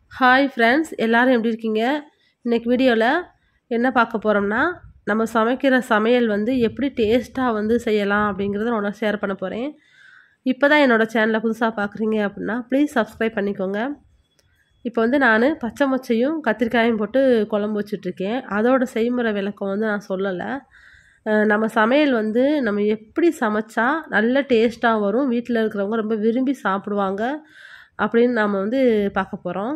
hi friends எல்லாரும் எப்படி இருக்கீங்க இன்னைக்கு வீடியோவில் என்ன பார்க்க போகிறோம்னா நம்ம சமைக்கிற சமையல் வந்து எப்படி டேஸ்ட்டாக வந்து செய்யலாம் அப்படிங்கிறத நான் ஷேர் பண்ண போகிறேன் இப்போ தான் என்னோடய சேனலை புதுசாக பார்க்குறீங்க அப்படின்னா ப்ளீஸ் சப்ஸ்கிரைப் பண்ணிக்கோங்க இப்போ வந்து நான் பச்சை மொச்சையும் கத்திரிக்காயும் போட்டு குழம்பு வச்சிட்ருக்கேன் அதோட செய்முறை விளக்கம் வந்து நான் சொல்லலை அஹ் நம்ம சமையல் வந்து நம்ம எப்படி சமைச்சா நல்ல டேஸ்ட்டாக வரும் வீட்டில் இருக்கிறவங்க ரொம்ப விரும்பி சாப்பிடுவாங்க அப்படின்னு நாம் வந்து பார்க்க போகிறோம்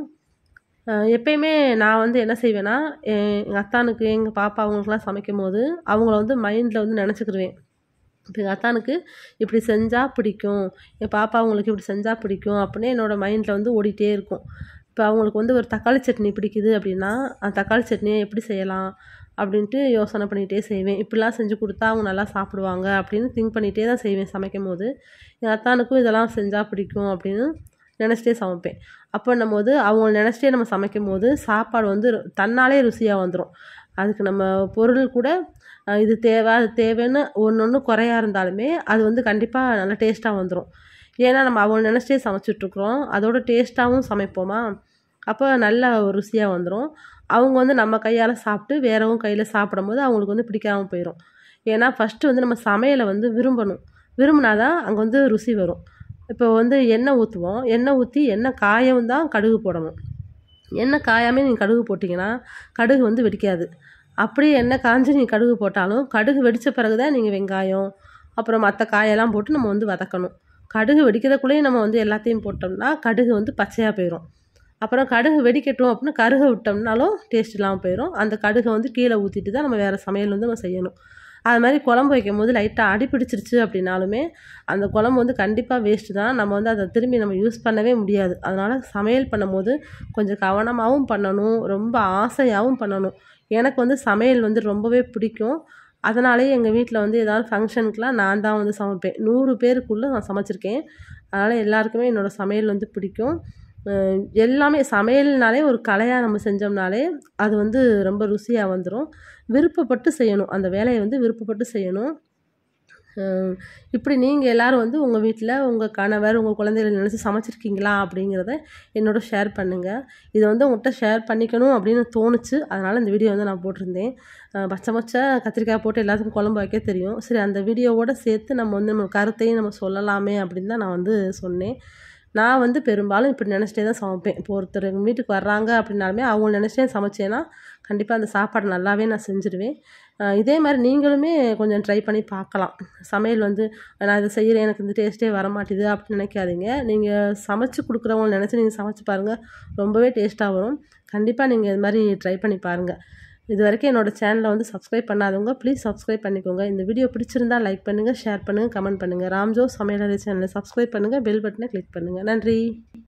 எப்பயுமே நான் வந்து என்ன செய்வேன்னா எங்கள் அத்தானுக்கு எங்கள் பாப்பா அவங்களுக்குலாம் சமைக்கும் போது அவங்கள வந்து மைண்டில் வந்து நினச்சிக்கிருவேன் இப்போ எங்கள் அத்தானுக்கு இப்படி செஞ்சால் பிடிக்கும் என் பாப்பா அவங்களுக்கு இப்படி செஞ்சால் பிடிக்கும் அப்படின்னு என்னோடய மைண்டில் வந்து ஓடிட்டே இருக்கும் இப்போ அவங்களுக்கு வந்து ஒரு தக்காளி சட்னி பிடிக்குது அப்படின்னா அந்த தக்காளி சட்னியை எப்படி செய்யலாம் அப்படின்ட்டு யோசனை பண்ணிகிட்டே செய்வேன் இப்படிலாம் செஞ்சு கொடுத்தா அவங்க நல்லா சாப்பிடுவாங்க அப்படின்னு திங்க் பண்ணிகிட்டே தான் செய்வேன் சமைக்கும் போது எங்கள் அத்தானுக்கும் இதெல்லாம் செஞ்சால் பிடிக்கும் அப்படின்னு நினச்சிட்டே சமைப்பேன் அப்போன்னும் போது அவங்க நினச்சிட்டே நம்ம சமைக்கும் போது சாப்பாடு வந்து ரு- தன்னாலே ருசியாக வந்துடும் அதுக்கு நம்ம பொருள் கூட அஹ், இது தேவை அது தேவைன்னு ஒன்று ஒன்று குறையா இருந்தாலுமே அது வந்து கண்டிப்பாக நல்லா டேஸ்ட்டாக வந்துடும் ஏன்னா நம்ம அவங்க நினச்சிட்டே சமைச்சிட்ருக்குறோம் அதோட டேஸ்ட்டாகவும் சமைப்போமா அப்போ நல்ல ஒரு ருசியாக வந்துடும் அவங்க வந்து நம்ம கையால் சாப்பிட்டு வேறவங்க கையில் சாப்பிடும்போது அவங்களுக்கு வந்து பிடிக்காம போயிடும் ஏன்னா ஃபஸ்ட்டு வந்து நம்ம சமையலை வந்து விரும்பணும் விரும்பினாதான் அங்கே வந்து ருசி வரும் இப்போ வந்து எண்ணெய் ஊற்றுவோம் எண்ணெய் ஊற்றி எண்ணெய் காயவும் தான் கடுகு போடணும் எண்ணெய் காயாமே நீங்கள் கடுகு போட்டிங்கன்னா கடுகு வந்து வெடிக்காது அப்படியே எண்ணெய் காஞ்சு நீங்கள் கடுகு போட்டாலும் கடுகு வெடித்த பிறகு தான் நீங்கள் வெங்காயம் அப்புறம் மற்ற காயெல்லாம் போட்டு நம்ம வந்து வதக்கணும் கடுகு வெடிக்கிறதுக்குள்ளேயும் நம்ம வந்து எல்லாத்தையும் போட்டோம்னா கடுகு வந்து பச்சையாக போயிடும் அப்புறம் கடுகு வெடிக்கட்டும் அப்படின்னு கருகை விட்டோம்னாலும் டேஸ்ட் இல்லாமல் போயிடும் அந்த கடுகை வந்து கீழே ஊற்றிட்டு தான் நம்ம வேறு சமையல் வந்து நம்ம செய்யணும் அது மாதிரி குழம்பு வைக்கும் போது லைட்டாக அடி பிடிச்சிருச்சு அப்படின்னாலுமே அந்த குழம்பு வந்து கண்டிப்பாக வேஸ்ட்டு தான் நம்ம வந்து அதை திரும்பி நம்ம யூஸ் பண்ணவே முடியாது அதனால் சமையல் பண்ணும்போது கொஞ்சம் கவனமாகவும் பண்ணணும் ரொம்ப ஆசையாகவும் பண்ணணும் எனக்கு வந்து சமையல் வந்து ரொம்பவே பிடிக்கும் அதனாலே எங்கள் வீட்டில் வந்து ஏதாவது ஃபங்க்ஷனுக்குலாம் நான் தான் வந்து சமைப்பேன் நூறு பேருக்குள்ளே நான் சமைச்சிருக்கேன் அதனால் எல்லாருக்குமே என்னோடய சமையல் வந்து பிடிக்கும் அஹ் எல்லாமே சமையல்னாலே ஒரு கலையாக நம்ம செஞ்சோம்னாலே அது வந்து ரொம்ப ருசியாக வந்துடும் விருப்பப்பட்டு செய்யணும் அந்த வேலையை வந்து விருப்பப்பட்டு செய்யணும் அஹ் இப்படி நீங்கள் எல்லாரும் வந்து உங்கள் வீட்டில் உங்கள் கணவர் உங்கள் குழந்தைகளை நினச்சி சமைச்சிருக்கீங்களா அப்படிங்கிறத என்னோட ஷேர் பண்ணுங்கள் இதை வந்து உங்கள்கிட்ட ஷேர் பண்ணிக்கணும் அப்படின்னு தோணுச்சு அதனால் இந்த வீடியோ வந்து நான் போட்டிருந்தேன் அஹ் பச்சை மொச்சை கத்திரிக்காய் போட்டு எல்லாத்துக்கும் குழம்பு வைக்க தெரியும் சரி அந்த வீடியோவோட சேர்த்து நம்ம வந்து நம்ம கருத்தையும் நம்ம சொல்லலாமே அப்படின்னு தான் நான் வந்து சொன்னேன் நான் வந்து பெரும்பாலும் இப்படி நினச்சிட்டே தான் சமைப்பேன் இப்போ ஒருத்தர் எங்கள் வீட்டுக்கு வர்றாங்க அப்படின்னாலுமே அவங்க நினச்சிட்டே சமைச்சேன்னா கண்டிப்பாக அந்த சாப்பாடு நல்லாவே நான் செஞ்சுருவேன் அஹ் இதே மாதிரி நீங்களுமே கொஞ்சம் ட்ரை பண்ணி பார்க்கலாம் சமையல் வந்து நான் இதை செய்கிறேன் எனக்கு இந்த டேஸ்ட்டே வர மாட்டேது அப்படின்னு நினைக்காதீங்க நீங்கள் சமைச்சு கொடுக்குறவங்க நினச்சி நீங்கள் சமைச்சு பாருங்கள் ரொம்பவே டேஸ்ட்டாக வரும் கண்டிப்பாக நீங்கள் இது மாதிரி ட்ரை பண்ணி பாருங்கள் இது வரைக்கும் என்னோடய சேனலை வந்து சப்ஸ்கிரைப் பண்ணாதவங்க ப்ளீஸ் சப்ஸ்கிரைப் பண்ணிக்கோங்க இந்த வீடியோ பிடிச்சிருந்தா லைக் பண்ணுங்கள் ஷேர் பண்ணுங்கள் கமெண்ட் பண்ணுங்கள் ராம்ஜோ சமையலறை சேனலை சப்ஸ்கிரைப் பண்ணுங்கள் பெல் பட்டனை கிளிக் பண்ணுங்கள் நன்றி